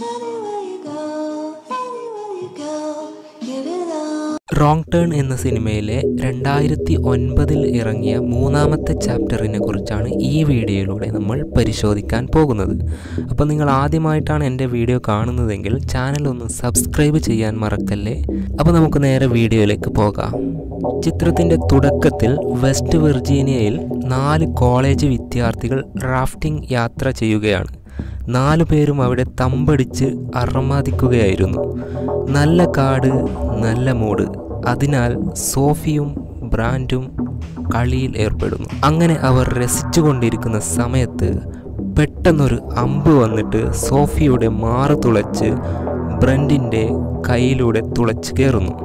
Anywhere you go, anywhere you go, give it all. Wrong turn എന്ന സിനിമയിലെ രണ്ടായിരത്തി ഒൻപതിൽ ഇറങ്ങിയ മൂന്നാമത്തെ ചാപ്റ്ററിനെ കുറിച്ചാണ് ഈ വീഡിയോയിലൂടെ നമ്മൾ പരിശോധിക്കാൻ പോകുന്നത് അപ്പോൾ നിങ്ങൾ ആദ്യമായിട്ടാണ് എൻ്റെ വീഡിയോ കാണുന്നതെങ്കിൽ ചാനൽ ഒന്ന് സബ്സ്ക്രൈബ് ചെയ്യാൻ മറക്കല്ലേ അപ്പോൾ നമുക്ക് നേരെ വീഡിയോയിലേക്ക് പോകാം ചിത്രത്തിൻ്റെ തുടക്കത്തിൽ വെസ്റ്റ് വിർജീനിയയിൽ നാല് കോളേജ് വിദ്യാർത്ഥികൾ റാഫ്റ്റിംഗ് യാത്ര ചെയ്യുകയാണ് നാലു പേരും അവിടെ തമ്പടിച്ച് അറമാദിക്കുകയായിരുന്നു നല്ല കാട് നല്ല മൂഡ് അതിനാൽ സോഫിയും ബ്രാൻഡും കളിയിൽ ഏർപ്പെടുന്നു അങ്ങനെ അവർ രസിച്ചുകൊണ്ടിരിക്കുന്ന സമയത്ത് പെട്ടെന്നൊരു അമ്പ് വന്നിട്ട് സോഫിയുടെ മാറ് തുളച്ച് ബ്രൻഡിൻ്റെ കയ്യിലൂടെ തുളച്ച് കയറുന്നു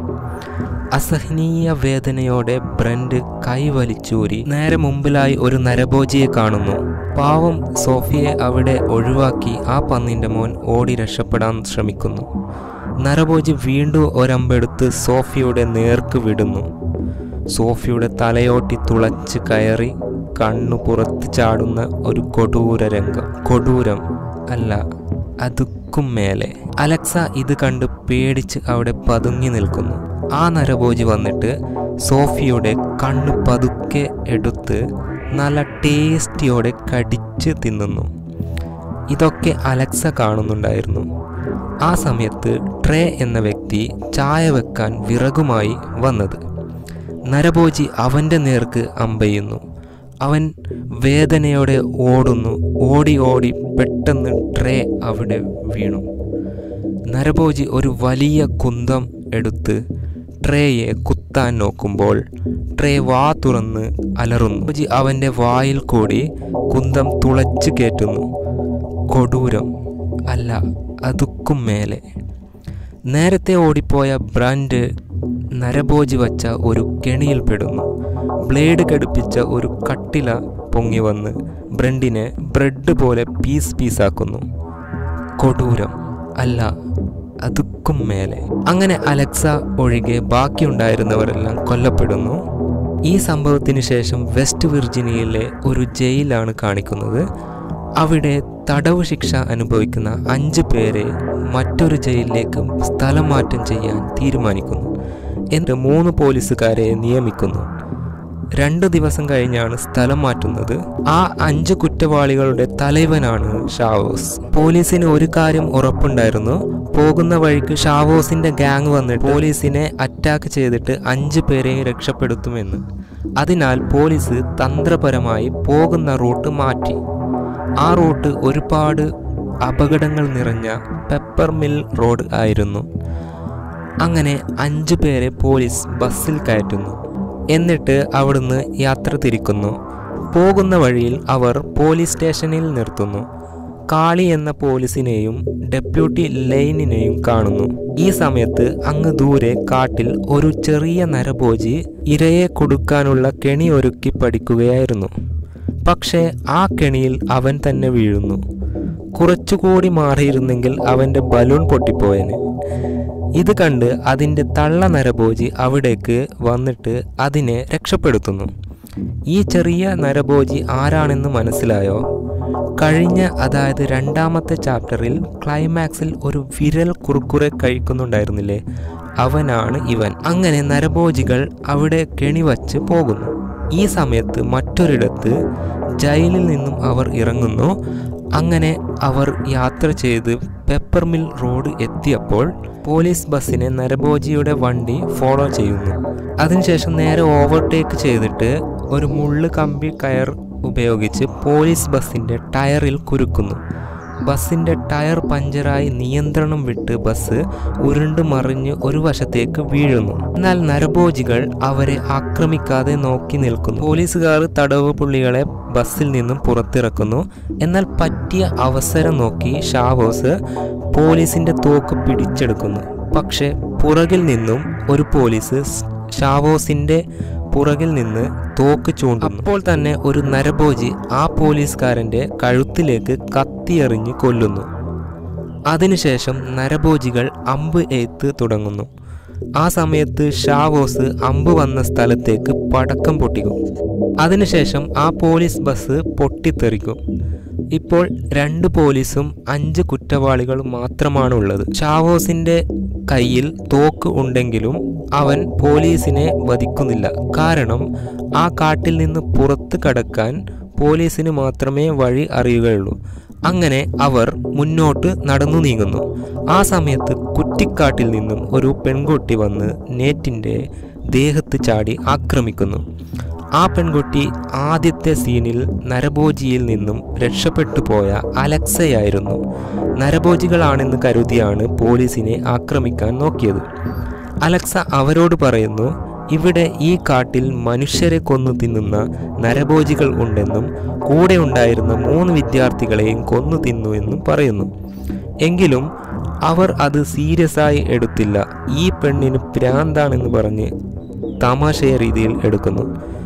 അസഹനീയ വേദനയോടെ ബ്രൻഡ് കൈ വലിച്ചൂരി നേരെ മുമ്പിലായി ഒരു നരഭോജിയെ കാണുന്നു പാവം സോഫിയെ അവിടെ ഒഴിവാക്കി ആ പന്നിൻ്റെ മോൻ ഓടി രക്ഷപ്പെടാൻ ശ്രമിക്കുന്നു നരഭോജി വീണ്ടും ഒരമ്പെടുത്ത് സോഫിയുടെ നേർക്ക് വിടുന്നു സോഫിയുടെ തലയോട്ടി തുളച്ച് കയറി കണ്ണു പുറത്ത് ചാടുന്ന ഒരു കൊടൂര രംഗം കൊടൂരം അല്ല അതുക്കും മേലെ അലക്സ ഇത് കണ്ട് പേടിച്ച് അവിടെ പതുങ്ങി നിൽക്കുന്നു ആ നരഭോജി വന്നിട്ട് സോഫിയുടെ കണ്ണ് പതുക്കെ എടുത്ത് നല്ല ടേസ്റ്റിയോടെ കടിച്ച് തിന്നുന്നു ഇതൊക്കെ അലക്സ കാണുന്നുണ്ടായിരുന്നു ആ സമയത്ത് ട്രേ എന്ന വ്യക്തി ചായ വെക്കാൻ വിറകുമായി വന്നത് നരഭോജി അവൻ്റെ നേർക്ക് അമ്പയുന്നു അവൻ വേദനയോടെ ഓടുന്നു ഓടി ഓടി പെട്ടെന്ന് ട്രേ അവിടെ വീണു നരഭോജി ഒരു വലിയ കുന്തം എടുത്ത് ട്രേയെ കുത്താൻ നോക്കുമ്പോൾ ട്രേ വാ തുറന്ന് അലറുന്നു ഭോജി അവൻ്റെ വായിൽ കൂടി കുന്തം തുളച്ചു കയറ്റുന്നു കൊടൂരം അല്ല അതുക്കും മേലെ നേരത്തെ ഓടിപ്പോയ ബ്രാൻഡ് നരഭോജി വച്ച ഒരു കെണിയിൽപ്പെടുന്നു ബ്ലേഡ് ഘടിപ്പിച്ച ഒരു കട്ടില പൊങ്ങി വന്ന് ബ്രണ്ടിനെ ബ്രെഡ് പോലെ പീസ് പീസാക്കുന്നു കൊടൂരം അല്ല അതുക്കും മേലെ അങ്ങനെ അലക്സ ഒഴികെ ബാക്കിയുണ്ടായിരുന്നവരെല്ലാം കൊല്ലപ്പെടുന്നു ഈ സംഭവത്തിന് ശേഷം വെസ്റ്റ് വിർജിനിയയിലെ ഒരു ജയിലാണ് കാണിക്കുന്നത് അവിടെ തടവ് ശിക്ഷ അനുഭവിക്കുന്ന അഞ്ച് പേരെ മറ്റൊരു ജയിലിലേക്ക് സ്ഥലം മാറ്റം ചെയ്യാൻ തീരുമാനിക്കുന്നു എന്നിട്ട് മൂന്ന് പോലീസുകാരെ നിയമിക്കുന്നു രണ്ട് ദിവസം കഴിഞ്ഞാണ് സ്ഥലം മാറ്റുന്നത് ആ അഞ്ച് കുറ്റവാളികളുടെ തലവനാണ് ഷാവോസ് പോലീസിന് ഒരു കാര്യം ഉറപ്പുണ്ടായിരുന്നു പോകുന്ന വഴിക്ക് ഷാവോസിന്റെ ഗാങ് വന്നിട്ട് പോലീസിനെ അറ്റാക്ക് ചെയ്തിട്ട് അഞ്ച് പേരെ രക്ഷപ്പെടുത്തുമെന്ന് അതിനാൽ പോലീസ് തന്ത്രപരമായി പോകുന്ന റൂട്ട് മാറ്റി ആ റൂട്ട് ഒരുപാട് അപകടങ്ങൾ നിറഞ്ഞ പെപ്പർ മിൽ റോഡ് ആയിരുന്നു അങ്ങനെ അഞ്ചു പേരെ പോലീസ് ബസ്സിൽ കയറ്റുന്നു എന്നിട്ട് അവിടുന്ന് യാത്ര തിരിക്കുന്നു പോകുന്ന വഴിയിൽ അവർ പോലീസ് സ്റ്റേഷനിൽ നിർത്തുന്നു കാളി എന്ന പോലീസിനെയും ഡെപ്യൂട്ടി ലൈനിനെയും കാണുന്നു ഈ സമയത്ത് അങ്ങ് ദൂരെ കാട്ടിൽ ഒരു ചെറിയ നരഭോജി ഇരയെ കൊടുക്കാനുള്ള കെണി ഒരുക്കി പഠിക്കുകയായിരുന്നു പക്ഷേ ആ കെണിയിൽ അവൻ തന്നെ വീഴുന്നു കുറച്ചുകൂടി മാറിയിരുന്നെങ്കിൽ അവൻ്റെ ബലൂൺ പൊട്ടിപ്പോയന് ഇത് കണ്ട് അതിൻ്റെ തള്ള നരഭോജി അവിടേക്ക് വന്നിട്ട് അതിനെ രക്ഷപ്പെടുത്തുന്നു ഈ ചെറിയ നരഭോജി ആരാണെന്ന് മനസ്സിലായോ കഴിഞ്ഞ അതായത് രണ്ടാമത്തെ ചാപ്റ്ററിൽ ക്ലൈമാക്സിൽ ഒരു വിരൽ കുറുക്കുറെ കഴിക്കുന്നുണ്ടായിരുന്നില്ലേ അവനാണ് ഇവൻ അങ്ങനെ നരഭോജികൾ അവിടെ കെണിവച്ച് പോകുന്നു ഈ സമയത്ത് മറ്റൊരിടത്ത് ജയിലിൽ നിന്നും അവർ ഇറങ്ങുന്നു അങ്ങനെ അവർ യാത്ര ചെയ്ത് പെപ്പർ മിൽ റോഡ് എത്തിയപ്പോൾ പോലീസ് ബസ്സിനെ നരഭോജിയുടെ വണ്ടി ഫോളോ ചെയ്യുന്നു അതിനുശേഷം നേരെ ഓവർടേക്ക് ചെയ്തിട്ട് ഒരു മുള്ള് കമ്പി കയർ ഉപയോഗിച്ച് പോലീസ് ബസ്സിൻ്റെ ടയറിൽ കുരുക്കുന്നു ബസ്സിൻ്റെ ടയർ പഞ്ചറായി നിയന്ത്രണം വിട്ട് ബസ് ഉരുണ്ട് മറിഞ്ഞ് ഒരു വശത്തേക്ക് വീഴുന്നു എന്നാൽ നരഭോജികൾ അവരെ ആക്രമിക്കാതെ നോക്കി നിൽക്കുന്നു പോലീസുകാർ തടവ് പുള്ളികളെ ബസ്സിൽ നിന്നും പുറത്തിറക്കുന്നു എന്നാൽ പറ്റിയ അവസരം നോക്കി ഷാവോസ് പോലീസിന്റെ തോക്ക് പിടിച്ചെടുക്കുന്നു പക്ഷെ പുറകിൽ നിന്നും ഒരു പോലീസ് ഷാവോസിന്റെ പുറകിൽ നിന്ന് തോക്ക് ചൂണ്ടുന്നു അപ്പോൾ തന്നെ ഒരു നരഭോജി ആ പോലീസുകാരന്റെ കഴുത്തിലേക്ക് കത്തിയെറിഞ്ഞ് കൊല്ലുന്നു അതിനുശേഷം നരഭോജികൾ അമ്പ് എയ്ത്ത് തുടങ്ങുന്നു ആ സമയത്ത് ഷാവോസ് അമ്പ് വന്ന സ്ഥലത്തേക്ക് പടക്കം പൊട്ടിക്കും അതിനുശേഷം ആ പോലീസ് ബസ് പൊട്ടിത്തെറിക്കും ഇപ്പോൾ രണ്ട് പോലീസും അഞ്ച് കുറ്റവാളികളും മാത്രമാണ് ഉള്ളത് ഷാവോസിന്റെ കയ്യിൽ തോക്ക് ഉണ്ടെങ്കിലും അവൻ പോലീസിനെ വധിക്കുന്നില്ല കാരണം ആ കാട്ടിൽ നിന്ന് പുറത്ത് കടക്കാൻ പോലീസിന് മാത്രമേ വഴി അറിയുകയുള്ളൂ അങ്ങനെ അവർ മുന്നോട്ട് നടന്നു നീങ്ങുന്നു ആ സമയത്ത് കുറ്റിക്കാട്ടിൽ നിന്നും ഒരു പെൺകുട്ടി വന്ന് നേറ്റിൻ്റെ ദേഹത്ത് ചാടി ആക്രമിക്കുന്നു ആ പെൺകുട്ടി ആദ്യത്തെ സീനിൽ നരഭോജിയിൽ നിന്നും രക്ഷപ്പെട്ടു പോയ അലക്സയായിരുന്നു നരഭോജികളാണെന്ന് കരുതിയാണ് പോലീസിനെ ആക്രമിക്കാൻ നോക്കിയത് അലക്സ അവരോട് പറയുന്നു ഇവിടെ ഈ കാട്ടിൽ മനുഷ്യരെ കൊന്നു തിന്നുന്ന നരഭോജികൾ ഉണ്ടെന്നും കൂടെ ഉണ്ടായിരുന്ന മൂന്ന് വിദ്യാർത്ഥികളെയും കൊന്നു തിന്നു എന്നും പറയുന്നു എങ്കിലും അവർ അത് സീരിയസ് ആയി എടുത്തില്ല ഈ പെണ്ണിന് പ്രാന്താണെന്ന് പറഞ്ഞ് തമാശയ രീതിയിൽ എടുക്കുന്നു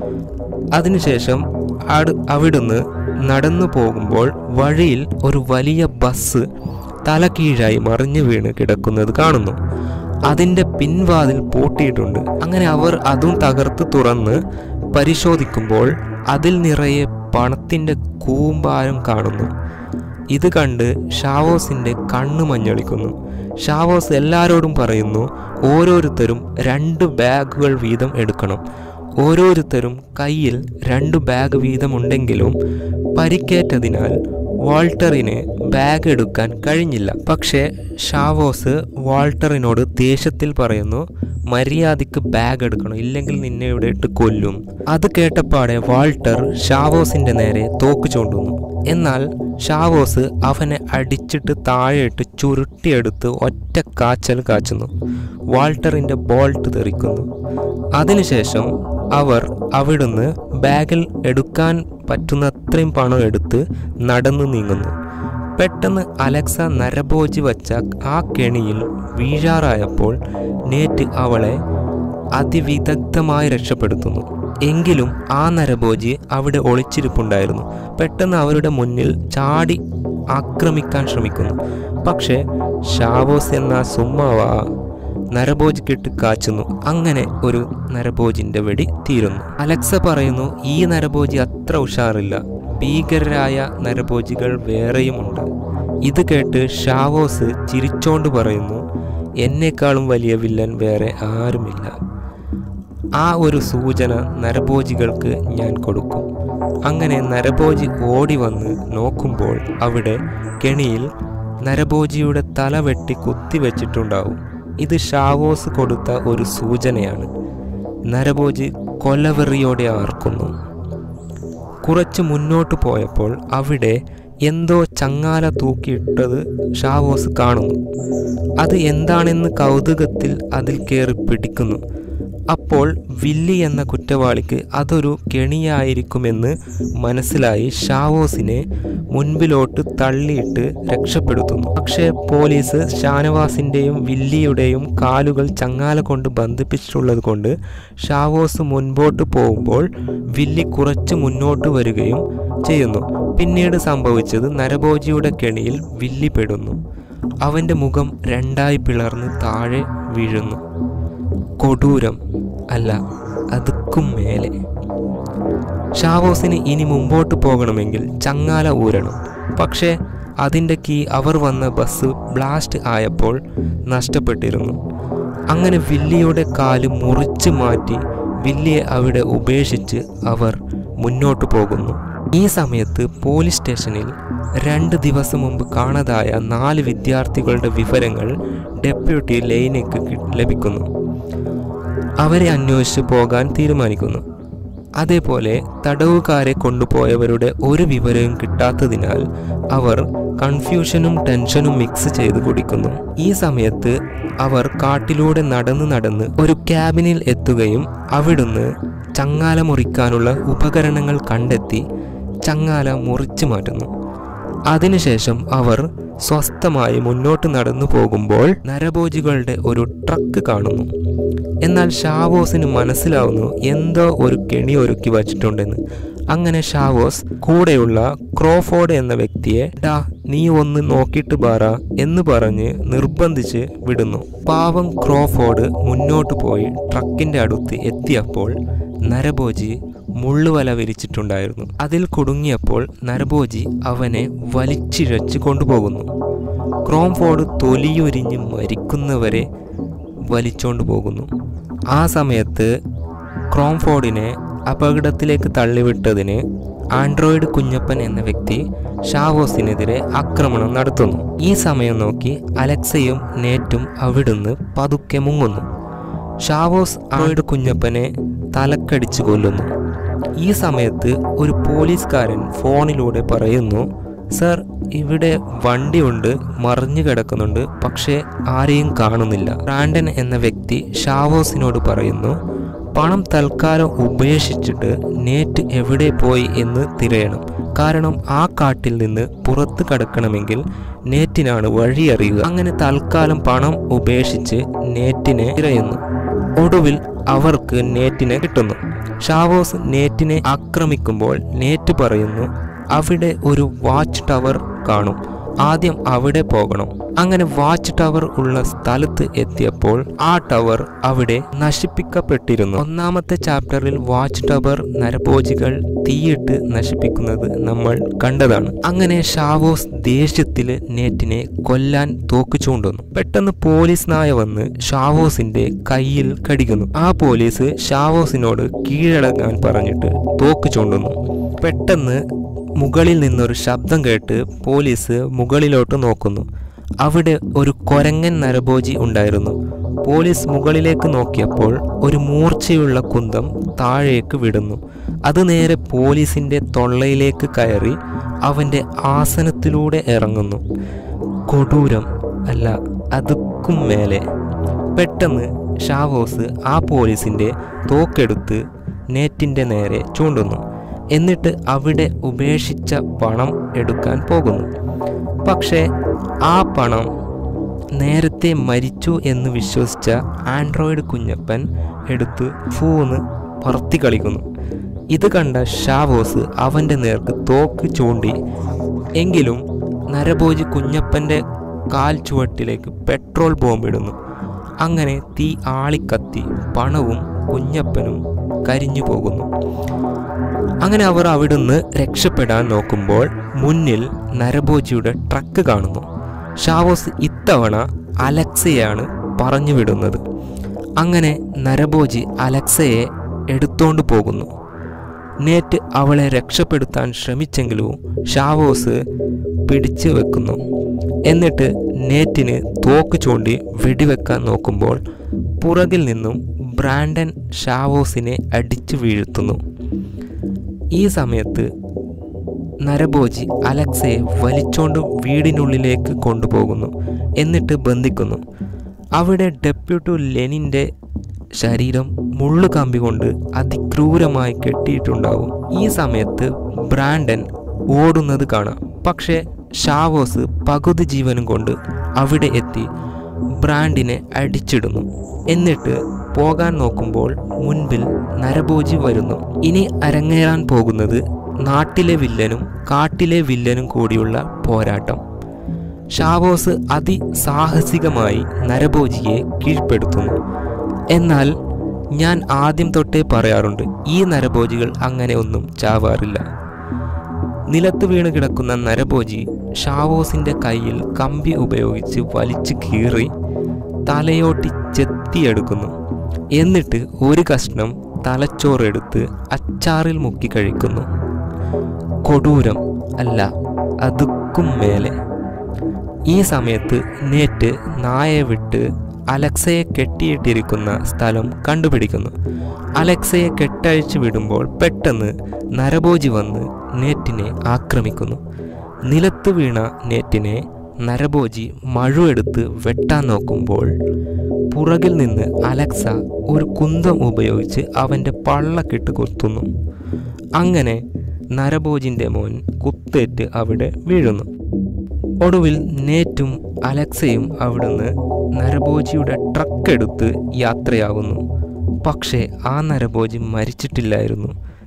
അതിനുശേഷം അട് അവിടുന്ന് നടന്നു പോകുമ്പോൾ വഴിയിൽ ഒരു വലിയ ബസ് തലകീഴായി മറിഞ്ഞു വീണ് കിടക്കുന്നത് കാണുന്നു അതിൻ്റെ പിൻവാതിൽ പൂട്ടിയിട്ടുണ്ട് അങ്ങനെ അവർ അതും തകർത്ത് തുറന്ന് പരിശോധിക്കുമ്പോൾ അതിൽ നിറയെ പണത്തിൻ്റെ കൂമ്പാരം കാണുന്നു ഇത് കണ്ട് ഷാവോസിൻ്റെ കണ്ണ് മഞ്ഞളിക്കുന്നു ഷാവോസ് എല്ലാവരോടും പറയുന്നു ഓരോരുത്തരും രണ്ട് ബാഗുകൾ വീതം എടുക്കണം ഓരോരുത്തരും കയ്യിൽ രണ്ട് ബാഗ് വീതമുണ്ടെങ്കിലും പരിക്കേറ്റതിനാൽ വാൾട്ടറിന് ബാഗ് എടുക്കാൻ കഴിഞ്ഞില്ല പക്ഷേ ഷാവോസ് വാൾട്ടറിനോട് ദേഷ്യത്തിൽ പറയുന്നു മര്യാദയ്ക്ക് ബാഗ് എടുക്കണം ഇല്ലെങ്കിൽ നിന്നെ ഇവിടെ ഇട്ട് കൊല്ലും അത് കേട്ടപ്പാടെ വാൾട്ടർ ഷാവോസിന്റെ നേരെ തോക്ക് ചൂണ്ടുന്നു എന്നാൽ ഷാവോസ് അവനെ അടിച്ചിട്ട് താഴെയിട്ട് ചുരുട്ടിയെടുത്ത് ഒറ്റ കാച്ചൽ കാച്ചുന്നു വാൾട്ടറിന്റെ ബോൾട്ട് തെറിക്കുന്നു അതിനുശേഷം അവർ അവിടുന്ന് ബാഗിൽ എടുക്കാൻ പറ്റുന്ന അത്രയും പണം എടുത്ത് നടന്നു നീങ്ങുന്നു പെട്ടെന്ന് അലക്സ നരഭോജി വച്ച ആ കെണിയിൽ വീഴാറായപ്പോൾ നേറ്റ് അവളെ അതിവിദഗ്ധമായി രക്ഷപ്പെടുത്തുന്നു എങ്കിലും ആ നരഭോജി അവിടെ ഒളിച്ചിരിപ്പുണ്ടായിരുന്നു പെട്ടെന്ന് അവരുടെ മുന്നിൽ ചാടി ആക്രമിക്കാൻ ശ്രമിക്കുന്നു പക്ഷേ ഷാവോസ് എന്ന സുമ്മാവാ നരഭോജിക്കിട്ട് കാച്ചുന്നു അങ്ങനെ ഒരു നരഭോജിന്റെ വെടി തീരുന്നു അലക്സ പറയുന്നു ഈ നരഭോജി അത്ര ഉഷാറില്ല ഭീകരരായ നരഭോജികൾ വേറെയുമുണ്ട് ഇത് കേട്ട് ഷാവോസ് ചിരിച്ചോണ്ട് പറയുന്നു എന്നെക്കാളും വലിയ വില്ലൻ വേറെ ആരുമില്ല ആ ഒരു സൂചന നരഭോജികൾക്ക് ഞാൻ കൊടുക്കും അങ്ങനെ നരഭോജി ഓടി വന്ന് നോക്കുമ്പോൾ അവിടെ കെണിയിൽ നരഭോജിയുടെ തല വെട്ടി കുത്തിവെച്ചിട്ടുണ്ടാവും ഇത് ഷാവോസ് കൊടുത്ത ഒരു സൂചനയാണ് നരഭോജി കൊലവെറിയോടെ ആർക്കുന്നു കുറച്ച് മുന്നോട്ട് പോയപ്പോൾ അവിടെ എന്തോ ചങ്ങാല തൂക്കിയിട്ടത് ഷാവോസ് കാണുന്നു അത് എന്താണെന്ന് കൗതുകത്തിൽ അതിൽ കയറി പിടിക്കുന്നു അപ്പോൾ വില്ലി എന്ന കുറ്റവാളിക്ക് അതൊരു കെണിയായിരിക്കുമെന്ന് മനസ്സിലായി ഷാവോസിനെ മുൻപിലോട്ട് തള്ളിയിട്ട് രക്ഷപ്പെടുത്തുന്നു പക്ഷേ പോലീസ് ഷാനവാസിൻ്റെയും വില്ലിയുടെയും കാലുകൾ ചങ്ങാല കൊണ്ട് ബന്ധിപ്പിച്ചിട്ടുള്ളത് കൊണ്ട് ഷാവോസ് മുൻപോട്ട് പോകുമ്പോൾ വില്ലി കുറച്ച് മുന്നോട്ട് വരികയും ചെയ്യുന്നു പിന്നീട് സംഭവിച്ചത് നരഭോജിയുടെ കെണിയിൽ വില്ലി പെടുന്നു അവൻ്റെ മുഖം രണ്ടായി പിളർന്ന് താഴെ വീഴുന്നു കൊടൂരം അല്ല അതുക്കും മേലെ ഷാവോസിന് ഇനി മുമ്പോട്ട് പോകണമെങ്കിൽ ചങ്ങാല ഊരണം പക്ഷേ അതിൻ്റെ കീ അവർ വന്ന ബസ് ബ്ലാസ്റ്റ് ആയപ്പോൾ നഷ്ടപ്പെട്ടിരുന്നു അങ്ങനെ വില്ലിയുടെ കാല് മുറിച്ച് മാറ്റി വില്ലിയെ അവിടെ ഉപേക്ഷിച്ച് അവർ മുന്നോട്ട് പോകുന്നു ഈ സമയത്ത് പോലീസ് സ്റ്റേഷനിൽ രണ്ട് ദിവസം മുമ്പ് കാണാതായ നാല് വിദ്യാർത്ഥികളുടെ വിവരങ്ങൾ ഡെപ്യൂട്ടി ലൈനയ്ക്ക് കി- ലഭിക്കുന്നു അവരെ അന്വേഷിച്ച് പോകാൻ തീരുമാനിക്കുന്നു അതേപോലെ തടവുകാരെ കൊണ്ടുപോയവരുടെ ഒരു വിവരവും കിട്ടാത്തതിനാൽ അവർ കൺഫ്യൂഷനും ടെൻഷനും മിക്സ് ചെയ്ത് കുടിക്കുന്നു ഈ സമയത്ത് അവർ കാട്ടിലൂടെ നടന്ന് നടന്ന് ഒരു ക്യാബിനിൽ എത്തുകയും അവിടുന്ന് ചങ്ങാല മുറിക്കാനുള്ള ഉപകരണങ്ങൾ കണ്ടെത്തി ചങ്ങാല മുറിച്ചു മാറ്റുന്നു അതിനുശേഷം അവർ സ്വസ്ഥമായി മുന്നോട്ട് നടന്നു പോകുമ്പോൾ നരഭോജികളുടെ ഒരു ട്രക്ക് കാണുന്നു എന്നാൽ ഷാവോസിന് മനസ്സിലാവുന്നു എന്തോ ഒരു കെണി ഒരുക്കി വച്ചിട്ടുണ്ടെന്ന് അങ്ങനെ ഷാവോസ് കൂടെയുള്ള ക്രോഫോർഡ് എന്ന വ്യക്തിയെ ഡാ നീ ഒന്ന് നോക്കിയിട്ട് ബാറ എന്ന് പറഞ്ഞ് നിർബന്ധിച്ച് വിടുന്നു പാവം ക്രോഫോർഡ് മുന്നോട്ട് പോയി ട്രക്കിന്റെ അടുത്ത് എത്തിയപ്പോൾ നരഭോജി മുള്ളുവല വിരിച്ചിട്ടുണ്ടായിരുന്നു അതിൽ കുടുങ്ങിയപ്പോൾ നരഭോജി അവനെ വലിച്ചിഴച്ച് കൊണ്ടുപോകുന്നു ക്രോംഫോർഡ് തൊലിയൊരിഞ്ഞ് മരിക്കുന്നവരെ വലിച്ചോണ്ട് പോകുന്നു ആ സമയത്ത് ക്രോംഫോർഡിനെ അപകടത്തിലേക്ക് തള്ളിവിട്ടതിന് ആൻഡ്രോയിഡ് കുഞ്ഞപ്പൻ എന്ന വ്യക്തി ഷാവോസിനെതിരെ ആക്രമണം നടത്തുന്നു ഈ സമയം നോക്കി അലക്സയും നേറ്റും അവിടുന്ന് പതുക്കെ മുങ്ങുന്നു ഷാവോസ് ആൻഡ്രോയിഡ് കുഞ്ഞപ്പനെ തലക്കടിച്ചു കൊല്ലുന്നു ഈ സമയത്ത് ഒരു പോലീസുകാരൻ ഫോണിലൂടെ പറയുന്നു സർ ഇവിടെ വണ്ടിയുണ്ട് മറിഞ്ഞു കിടക്കുന്നുണ്ട് പക്ഷേ ആരെയും കാണുന്നില്ല റാൻഡൻ എന്ന വ്യക്തി ഷാവോസിനോട് പറയുന്നു പണം തൽക്കാലം ഉപേക്ഷിച്ചിട്ട് നേറ്റ് എവിടെ പോയി എന്ന് തിരയണം കാരണം ആ കാട്ടിൽ നിന്ന് പുറത്ത് കടക്കണമെങ്കിൽ നേറ്റിനാണ് വഴിയറിയുക അങ്ങനെ തൽക്കാലം പണം ഉപേക്ഷിച്ച് നേറ്റിനെ തിരയുന്നു ഒടുവിൽ അവർക്ക് നേറ്റിനെ കിട്ടുന്നു ഷാവോസ് നേറ്റിനെ ആക്രമിക്കുമ്പോൾ നേറ്റ് പറയുന്നു അവിടെ ഒരു വാച്ച് ടവർ കാണും ആദ്യം അവിടെ പോകണം അങ്ങനെ വാച്ച് ടവർ ഉള്ള സ്ഥലത്ത് എത്തിയപ്പോൾ ആ ടവർ അവിടെ നശിപ്പിക്കപ്പെട്ടിരുന്നു ഒന്നാമത്തെ ചാപ്റ്ററിൽ വാച്ച് ടവർ നരഭോജികൾ തീയിട്ട് നശിപ്പിക്കുന്നത് നമ്മൾ കണ്ടതാണ് അങ്ങനെ ഷാവോസ് ദേഷ്യത്തിൽ നേറ്റിനെ കൊല്ലാൻ തോക്ക് ചൂണ്ടുന്നു പെട്ടെന്ന് പോലീസ് നായ വന്ന് ഷാവോസിന്റെ കയ്യിൽ കടിക്കുന്നു ആ പോലീസ് ഷാവോസിനോട് കീഴടങ്ങാൻ പറഞ്ഞിട്ട് തോക്ക് ചൂണ്ടുന്നു പെട്ടെന്ന് മുകളിൽ നിന്നൊരു ശബ്ദം കേട്ട് പോലീസ് മുകളിലോട്ട് നോക്കുന്നു അവിടെ ഒരു കൊരങ്ങൻ നരഭോജി ഉണ്ടായിരുന്നു പോലീസ് മുകളിലേക്ക് നോക്കിയപ്പോൾ ഒരു മൂർച്ചയുള്ള കുന്തം താഴേക്ക് വിടുന്നു അത് നേരെ പോലീസിന്റെ തൊള്ളയിലേക്ക് കയറി അവന്റെ ആസനത്തിലൂടെ ഇറങ്ങുന്നു കൊടൂരം അല്ല അതുക്കും മേലെ പെട്ടെന്ന് ഷാവോസ് ആ പോലീസിന്റെ തോക്കെടുത്ത് നേറ്റിന്റെ നേരെ ചൂണ്ടുന്നു എന്നിട്ട് അവിടെ ഉപേക്ഷിച്ച പണം എടുക്കാൻ പോകുന്നു പക്ഷേ ആ പണം നേരത്തെ മരിച്ചു എന്ന് വിശ്വസിച്ച ആൻഡ്രോയിഡ് കുഞ്ഞപ്പൻ എടുത്ത് ഫൂന്ന് പറത്തി കളിക്കുന്നു ഇത് കണ്ട ഷാവോസ് അവൻ്റെ നേർക്ക് തോക്ക് ചൂണ്ടി എങ്കിലും നരഭോജി കുഞ്ഞപ്പൻ്റെ കാൽ ചുവട്ടിലേക്ക് പെട്രോൾ ബോംബിടുന്നു അങ്ങനെ തീ ആളിക്കത്തി പണവും കുഞ്ഞപ്പനും കരിഞ്ഞു പോകുന്നു അങ്ങനെ അവർ അവിടുന്ന് രക്ഷപ്പെടാൻ നോക്കുമ്പോൾ മുന്നിൽ നരഭോജിയുടെ ട്രക്ക് കാണുന്നു ഷാവോസ് ഇത്തവണ അലക്സയാണ് പറഞ്ഞു വിടുന്നത് അങ്ങനെ നരഭോജി അലക്സയെ എടുത്തോണ്ട് പോകുന്നു നേറ്റ് അവളെ രക്ഷപ്പെടുത്താൻ ശ്രമിച്ചെങ്കിലും ഷാവോസ് പിടിച്ചു വെക്കുന്നു എന്നിട്ട് നേറ്റിന് തോക്ക് ചൂണ്ടി വെടിവെക്കാൻ നോക്കുമ്പോൾ പുറകിൽ നിന്നും ബ്രാൻഡൻ ഷാവോസിനെ അടിച്ചു വീഴ്ത്തുന്നു ഈ സമയത്ത് നരഭോജി അലക്സയെ വലിച്ചോണ്ട് വീടിനുള്ളിലേക്ക് കൊണ്ടുപോകുന്നു എന്നിട്ട് ബന്ധിക്കുന്നു അവിടെ ഡെപ്യൂട്ടി ലെനിൻ്റെ ശരീരം മുള്ളുകമ്പി കൊണ്ട് അതിക്രൂരമായി കെട്ടിയിട്ടുണ്ടാവും ഈ സമയത്ത് ബ്രാൻഡൻ ഓടുന്നത് കാണാം പക്ഷേ ഷാവോസ് പകുതി ജീവനും കൊണ്ട് അവിടെ എത്തി ബ്രാൻഡിനെ അടിച്ചിടുന്നു എന്നിട്ട് പോകാൻ നോക്കുമ്പോൾ മുൻപിൽ നരഭോജി വരുന്നു ഇനി അരങ്ങേറാൻ പോകുന്നത് നാട്ടിലെ വില്ലനും കാട്ടിലെ വില്ലനും കൂടിയുള്ള പോരാട്ടം ഷാവോസ് അതിസാഹസികമായി നരഭോജിയെ കീഴ്പ്പെടുത്തുന്നു എന്നാൽ ഞാൻ ആദ്യം തൊട്ടേ പറയാറുണ്ട് ഈ നരഭോജികൾ അങ്ങനെ ഒന്നും ചാവാറില്ല നിലത്ത് വീണ് കിടക്കുന്ന നരഭോജി ഷാവോസിന്റെ കയ്യിൽ കമ്പി ഉപയോഗിച്ച് വലിച്ചു കീറി തലയോട്ടി ചെത്തിയെടുക്കുന്നു എന്നിട്ട് ഒരു കഷ്ണം തലച്ചോറെടുത്ത് അച്ചാറിൽ മുക്കി കഴിക്കുന്നു കൊടൂരം അല്ല അതുക്കും മേലെ ഈ സമയത്ത് നേറ്റ് നായെ വിട്ട് അലക്സയെ കെട്ടിയിട്ടിരിക്കുന്ന സ്ഥലം കണ്ടുപിടിക്കുന്നു അലക്സയെ കെട്ടഴിച്ചു വിടുമ്പോൾ പെട്ടെന്ന് നരഭോജി വന്ന് നേറ്റിനെ ആക്രമിക്കുന്നു നിലത്ത് വീണ നേറ്റിനെ നരഭോജി മഴുവെടുത്ത് വെട്ടാൻ നോക്കുമ്പോൾ പുറകിൽ നിന്ന് അലക്സ ഒരു കുന്തം ഉപയോഗിച്ച് അവൻ്റെ പള്ളക്കിട്ട് കൊത്തുന്നു അങ്ങനെ നരഭോജിൻ്റെ മോൻ കുത്തേറ്റ് അവിടെ വീഴുന്നു ഒടുവിൽ നേറ്റും അലക്സയും അവിടുന്ന് നരഭോജിയുടെ ട്രക്ക് എടുത്ത് യാത്രയാകുന്നു പക്ഷേ ആ നരഭോജി മരിച്ചിട്ടില്ലായിരുന്നു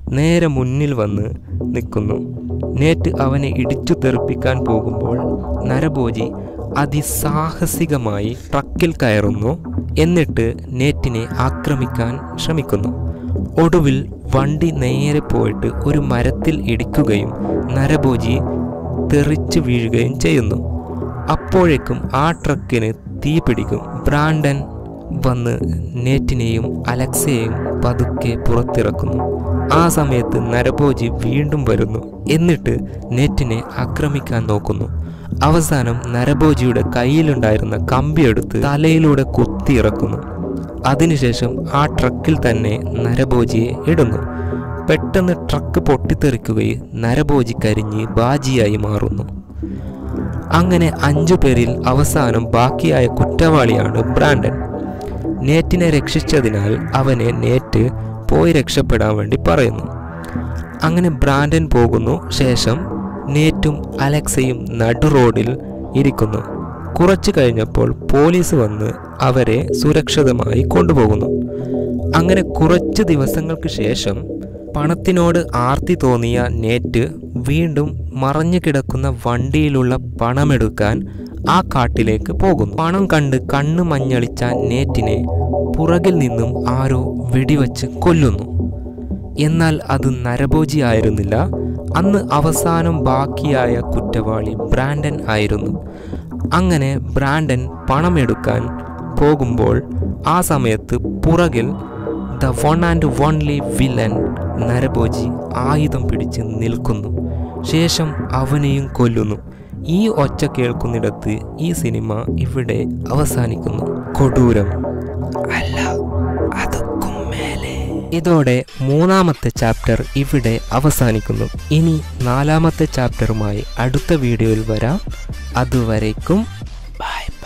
നേരെ മുന്നിൽ വന്ന് നിൽക്കുന്നു നേറ്റ് അവനെ ഇടിച്ചു തെറിപ്പിക്കാൻ പോകുമ്പോൾ നരഭോജി അതിസാഹസികമായി ട്രക്കിൽ കയറുന്നു എന്നിട്ട് നേറ്റിനെ ആക്രമിക്കാൻ ശ്രമിക്കുന്നു ഒടുവിൽ വണ്ടി നേരെ പോയിട്ട് ഒരു മരത്തിൽ ഇടിക്കുകയും നരഭോജി തെറിച്ചു വീഴുകയും ചെയ്യുന്നു അപ്പോഴേക്കും ആ ട്രക്കിന് തീ പിടിക്കും ബ്രാൻഡൻ വന്ന് നേറ്റിനെയും അലക്സയെയും പതുക്കെ പുറത്തിറക്കുന്നു ആ സമയത്ത് നരഭോജി വീണ്ടും വരുന്നു എന്നിട്ട് നെറ്റിനെ ആക്രമിക്കാൻ നോക്കുന്നു അവസാനം നരഭോജിയുടെ കയ്യിലുണ്ടായിരുന്ന കമ്പിയെടുത്ത് തലയിലൂടെ കുത്തിയിറക്കുന്നു അതിനുശേഷം ആ ട്രക്കിൽ തന്നെ നരഭോജിയെ ഇടുന്നു പെട്ടെന്ന് ട്രക്ക് പൊട്ടിത്തെറിക്കുകയും നരഭോജി കരിഞ്ഞ് ബാജിയായി മാറുന്നു അങ്ങനെ അഞ്ചു പേരിൽ അവസാനം ബാക്കിയായ കുറ്റവാളിയാണ് ബ്രാൻഡൻ നേറ്റിനെ രക്ഷിച്ചതിനാൽ അവനെ നേറ്റ് പോയി രക്ഷപ്പെടാൻ വേണ്ടി പറയുന്നു അങ്ങനെ ബ്രാൻഡൻ പോകുന്നു ശേഷം നേറ്റും അലക്സയും നടു റോഡിൽ ഇരിക്കുന്നു കുറച്ചു കഴിഞ്ഞപ്പോൾ പോലീസ് വന്ന് അവരെ സുരക്ഷിതമായി കൊണ്ടുപോകുന്നു അങ്ങനെ കുറച്ച് ദിവസങ്ങൾക്ക് ശേഷം പണത്തിനോട് ആർത്തി തോന്നിയ നേറ്റ് വീണ്ടും മറഞ്ഞു കിടക്കുന്ന വണ്ടിയിലുള്ള പണമെടുക്കാൻ ആ കാട്ടിലേക്ക് പോകുന്നു പണം കണ്ട് കണ്ണു മഞ്ഞളിച്ച നേറ്റിനെ പുറകിൽ നിന്നും ആരോ വെടിവെച്ച് കൊല്ലുന്നു എന്നാൽ അത് നരഭോജി ആയിരുന്നില്ല അന്ന് അവസാനം ബാക്കിയായ കുറ്റവാളി ബ്രാൻഡൻ ആയിരുന്നു അങ്ങനെ ബ്രാൻഡൻ പണമെടുക്കാൻ പോകുമ്പോൾ ആ സമയത്ത് പുറകിൽ the one and only villain നരഭോജി ആയുധം പിടിച്ച് നിൽക്കുന്നു ശേഷം അവനെയും കൊല്ലുന്നു ഈ ഒച്ച കേൾക്കുന്നിടത്ത് ഈ സിനിമ ഇവിടെ അവസാനിക്കുന്നു കൊടൂരം അല്ല അതുക്കും മേലെ ഇതോടെ മൂന്നാമത്തെ ചാപ്റ്റർ ഇവിടെ അവസാനിക്കുന്നു ഇനി നാലാമത്തെ ചാപ്റ്ററുമായി അടുത്ത വീഡിയോയിൽ വരാം അതുവരേക്കും ബൈ